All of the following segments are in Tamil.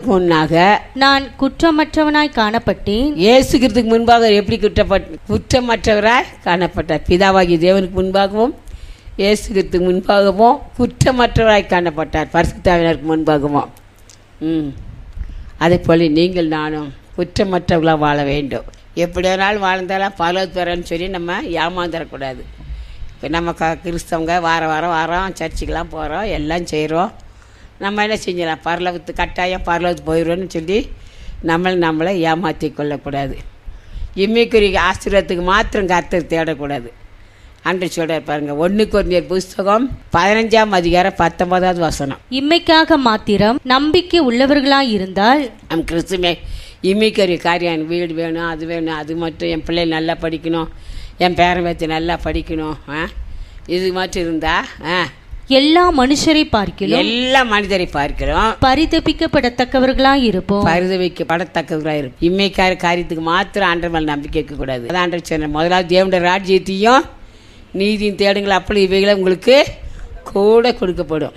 முன்னாக நான் குற்றமற்றவனாய் காணப்பட்டேன் இயேசுகிறதுக்கு முன்பாக எப்படி குற்றப்பட் குற்றமற்றவராய் காணப்பட்டார் பிதாவாகிய தேவனுக்கு முன்பாகவும் இயேசுகிறதுக்கு முன்பாகவும் குற்றமற்றவராய் காணப்பட்டார் பரிசுத்தாவினருக்கு முன்பாகவும் ம் அதே போல நீங்கள் நானும் குற்றமற்றவர்களாக வாழ வேண்டும் எப்படி வேணாலும் வாழ்ந்தாலும் பலது பெறன்னு சொல்லி நம்ம ஏமாந்துடக்கூடாது இப்போ நம்ம க கிறிஸ்தவங்க வார வாரம் வாரம் சர்ச்சுக்கெலாம் போகிறோம் எல்லாம் செய்கிறோம் நம்ம என்ன செஞ்சிடலாம் பரலவத்து கட்டாயம் பரலவத்து போயிடுவோன்னு சொல்லி நம்மளை நம்மளை ஏமாற்றி கொள்ளக்கூடாது இம்மிக்குரிய ஆசீர்வாதத்துக்கு மாத்திரம் கர்த்தர் தேடக்கூடாது அன்று சொல்கிறார் பாருங்க ஒன்று குறைஞ்சர் புஸ்தகம் பதினஞ்சாம் அதிகாரம் பத்தொன்பதாவது வசனம் இம்மைக்காக மாத்திரம் நம்பிக்கை உள்ளவர்களாய் இருந்தால் நம் கிறிஸ்துமே இம்மிக்கரிய காரியம் எனக்கு வீடு வேணும் அது வேணும் அது மட்டும் என் பிள்ளை நல்லா படிக்கணும் என் பேரன் பேத்தி நல்லா படிக்கணும் ஆ இது மட்டும் இருந்தா ஆ எல்லா மனுஷரை பார்க்கிலும் எல்லா மனிதரை பார்க்கிறோம் பரிதபிக்கப்படத்தக்கவர்களாய் இருப்போம் பரிதவிக்கப்படத்தக்கவர்களாக இருக்கும் இம்மைக்கார காரியத்துக்கு மாத்திரம் ஆண்டர் மேல் நம்பிக்கை இருக்கக்கூடாது அதான் ஆண்டர் சொன்ன முதலாவது தேவனுடைய ராஜ்யத்தையும் நீதியும் தேடுங்கள் அப்படி இவைகளை உங்களுக்கு கூட கொடுக்கப்படும்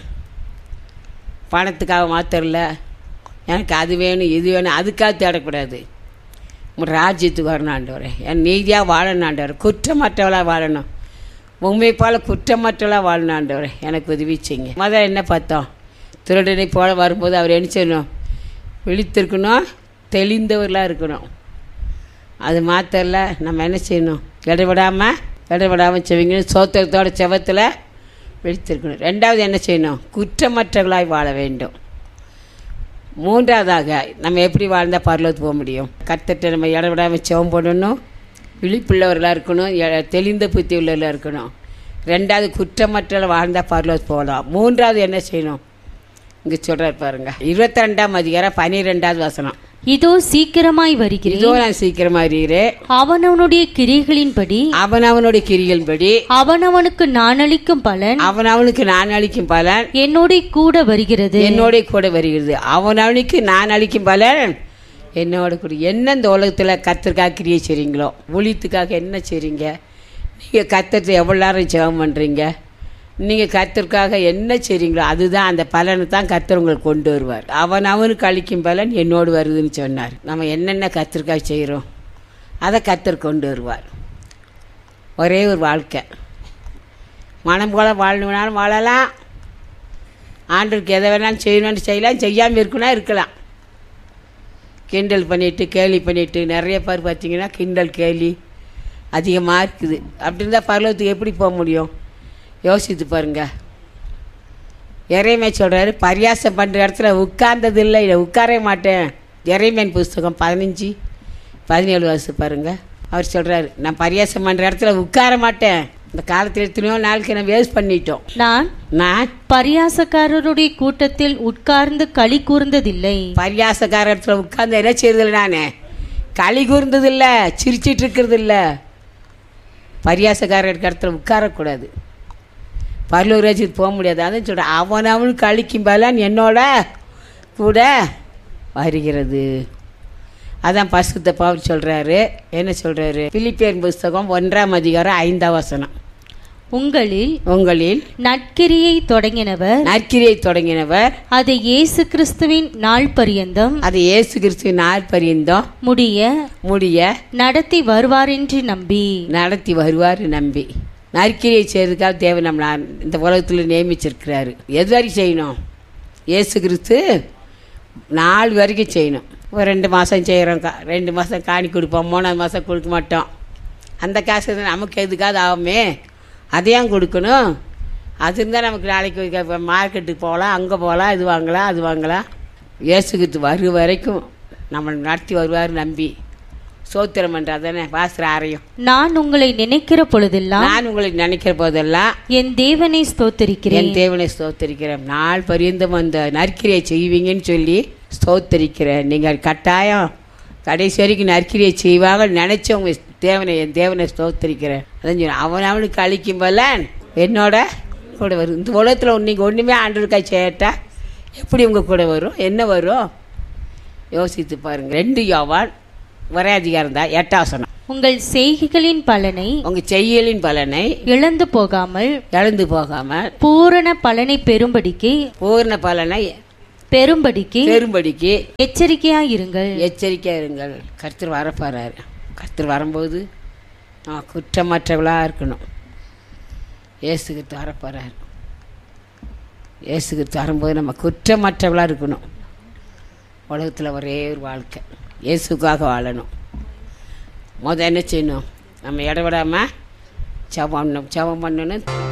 பணத்துக்காக மாத்திரம் இல்லை எனக்கு அது வேணும் இது வேணும் அதுக்காக தேடக்கூடாது உங்கள் ராஜ்யத்துக்கு வரணும் ஆண்டவரே என் நீதியாக வாழணும் ஆண்டவரே குற்றமற்றவளாக வாழணும் உண்மை போல் குற்றமற்றவளாக வாழணும் ஆண்டவரே எனக்கு உதவி செய்யுங்க முதல்ல என்ன பார்த்தோம் திருடனை போல வரும்போது அவர் என்ன செய்யணும் விழித்திருக்கணும் தெளிந்தவர்களாக இருக்கணும் அது மாத்திரல நம்ம என்ன செய்யணும் இடைவிடாமல் இடைவிடாமல் செவிங்க சோத்திரத்தோட செவத்தில் விழித்திருக்கணும் ரெண்டாவது என்ன செய்யணும் குற்றமற்றவர்களாய் வாழ வேண்டும் மூன்றாவதாக நம்ம எப்படி வாழ்ந்தால் பரலோத்து போக முடியும் கத்தட்ட நம்ம இடவிடாமல் செவம் போடணும் விழிப்புள்ளவர்களாக இருக்கணும் எ- தெளிந்த புத்தி உள்ளவர்களாக இருக்கணும் ரெண்டாவது குற்றமற்ற வாழ்ந்தால் பரலோத்து போகலாம் மூன்றாவது என்ன செய்யணும் இங்கே சொல்கிறார் பாருங்க இருபத்தி ரெண்டாம் அதிகாரம் பன்னிரெண்டாவது வசனம் இதோ சீக்கிரமாய் வருகிறேன் இதோ நான் சீக்கிரமாக அறிகிறேன் அவனவனுடைய கிரிகளின்படி அவன் அவனுடைய கிரிகளின்படி அவனவனுக்கு நான் அளிக்கும் பலன் அவன் அவனுக்கு நான் அளிக்கும் பலன் என்னோட கூட வருகிறது என்னோட கூட வருகிறது அவன் அவனுக்கு நான் அளிக்கும் பலன் என்னோட கூட என்ன இந்த உலகத்தில் கத்திற்காக கிரியை செய்கிறீங்களோ ஊழியத்துக்காக என்ன செய்கிறீங்க நீங்கள் கத்திரத்தை எவ்வளோ நேரம் ஜெபம் பண்ணுறீங்க நீங்கள் கத்திற்காக என்ன செய்கிறீங்களோ அதுதான் அந்த பலனை தான் கத்தர் உங்களுக்கு கொண்டு வருவார் அவன் அவனுக்கு அளிக்கும் பலன் என்னோடு வருதுன்னு சொன்னார் நம்ம என்னென்ன கத்திற்காக செய்கிறோம் அதை கத்தர் கொண்டு வருவார் ஒரே ஒரு வாழ்க்கை மனம் போல வாழணுனாலும் வாழலாம் ஆண்டவருக்கு எதை வேணாலும் செய்யணும்னு செய்யலாம் செய்யாமல் இருக்குன்னா இருக்கலாம் கிண்டல் பண்ணிட்டு கேலி பண்ணிட்டு நிறைய பேர் பார்த்தீங்கன்னா கிண்டல் கேலி அதிகமாக இருக்குது அப்படி இருந்தால் பரலோகத்துக்கு எப்படி போக முடியும் யோசித்து பாருங்க இறைமை சொல்கிறாரு பரியாசம் பண்ணுற இடத்துல உட்கார்ந்தது இல்லை இதை உட்காரவே மாட்டேன் இறைமையின் புஸ்தகம் பதினஞ்சு பதினேழு வருஷம் பாருங்க அவர் சொல்கிறாரு நான் பரியாசம் பண்ணுற இடத்துல உட்கார மாட்டேன் இந்த காலத்தில் எத்தனையோ நாளுக்கு நான் வேஸ்ட் பண்ணிட்டோம் நான் நான் பரியாசக்காரருடைய கூட்டத்தில் உட்கார்ந்து களி கூர்ந்ததில்லை பரியாசக்கார இடத்துல உட்கார்ந்து என்ன செய்யறதில்ல நான் களி கூர்ந்ததில்ல சிரிச்சிட்டு இருக்கிறது இல்லை பரியாசக்கார இடத்துல உட்காரக்கூடாது பரலூர் ராஜ்யத்துக்கு போக முடியாது அதான் சொல்கிறேன் அவன் அவனுக்கு அழிக்கும் பலன் என்னோட கூட வருகிறது அதான் பசுத்த பவுல் சொல்கிறாரு என்ன சொல்கிறாரு பிலிப்பியன் புஸ்தகம் ஒன்றாம் அதிகாரம் ஐந்தாம் வசனம் உங்களில் உங்களில் நற்கிரியை தொடங்கினவர் நற்கிரியை தொடங்கினவர் அதை இயேசு கிறிஸ்துவின் நாள் பரியந்தம் அது இயேசு கிறிஸ்துவின் நாள் பரியந்தம் முடிய முடிய நடத்தி வருவார் என்று நம்பி நடத்தி வருவார் நம்பி நற்கிரியை செய்யறதுக்காக தேவன் நம்மளை இந்த உலகத்தில் நியமிச்சிருக்கிறாரு எது வரைக்கும் செய்யணும் இயேசு கிறிஸ்து நாலு வரைக்கும் செய்யணும் ஒரு ரெண்டு மாதம் செய்கிறோம் கா ரெண்டு மாதம் காணி கொடுப்போம் மூணாவது மாதம் கொடுக்க மாட்டோம் அந்த காசு தான் நமக்கு எதுக்காவது ஆகுமே அதையும் கொடுக்கணும் அது இருந்தால் நமக்கு நாளைக்கு இப்போ மார்க்கெட்டுக்கு போகலாம் அங்கே போகலாம் இது வாங்கலாம் அது வாங்கலாம் இயேசு கிறிஸ்து வரும் வரைக்கும் நம்மளை நடத்தி வருவார் நம்பி சோத்திரம் பண்ணுறது தானே பாஸ்திர ஆரையும் நான் உங்களை நினைக்கிற பொழுதெல்லாம் நான் உங்களை நினைக்கிற போதெல்லாம் என் தேவனை ஸ்தோத்தரிக்கிறேன் என் தேவனை ஸ்தோத்தரிக்கிறேன் நாள் பரியந்தம் அந்த நற்கிரியை செய்வீங்கன்னு சொல்லி ஸ்தோத்தரிக்கிறேன் நீங்கள் கட்டாயம் கடைசி வரைக்கும் நற்கிரியை செய்வாங்க நினச்சவங்க தேவனை என் தேவனை ஸ்தோத்தரிக்கிறேன் அதான் சொல்றேன். அவன் அவனுக்கு அழிக்கும் போல என்னோட கூட வரும் இந்த உலகத்தில் நீங்கள் ஒன்றுமே ஆண்டவருக்காக செய்யட்டா எப்படி உங்கள் கூட வரும் என்ன வரும் யோசித்து பாருங்கள் ரெண்டு யோவான் ஒரே அதிகாரம் தான் எட்டாசனம் உங்கள் செய்கைகளின் பலனை உங்கள் செய்யலின் பலனை இழந்து போகாமல் இழந்து போகாமல் பூரண பலனை பெறும்படிக்கு பூர்ண பலனை பெரும்படிக்கு பெரும்படிக்கு எச்சரிக்கையாய் இருங்கள் எச்சரிக்கையாக இருங்கள் கர்த்தர் வரப்போறாரு கர்த்தர் வரும்போது நம்ம குற்றமற்றவளாக இருக்கணும் இயேசுக்கு வரப்போறாரு இயேசுக்கு வரும்போது நம்ம குற்றமற்றவளாக இருக்கணும் உலகத்தில் ஒரே ஒரு வாழ்க்கை இயேசுக்காக வாழணும் முத என்ன செய்யணும் நம்ம இடவிடாமல் ஜபம் பண்ணணும் ஜபம் பண்ணணும்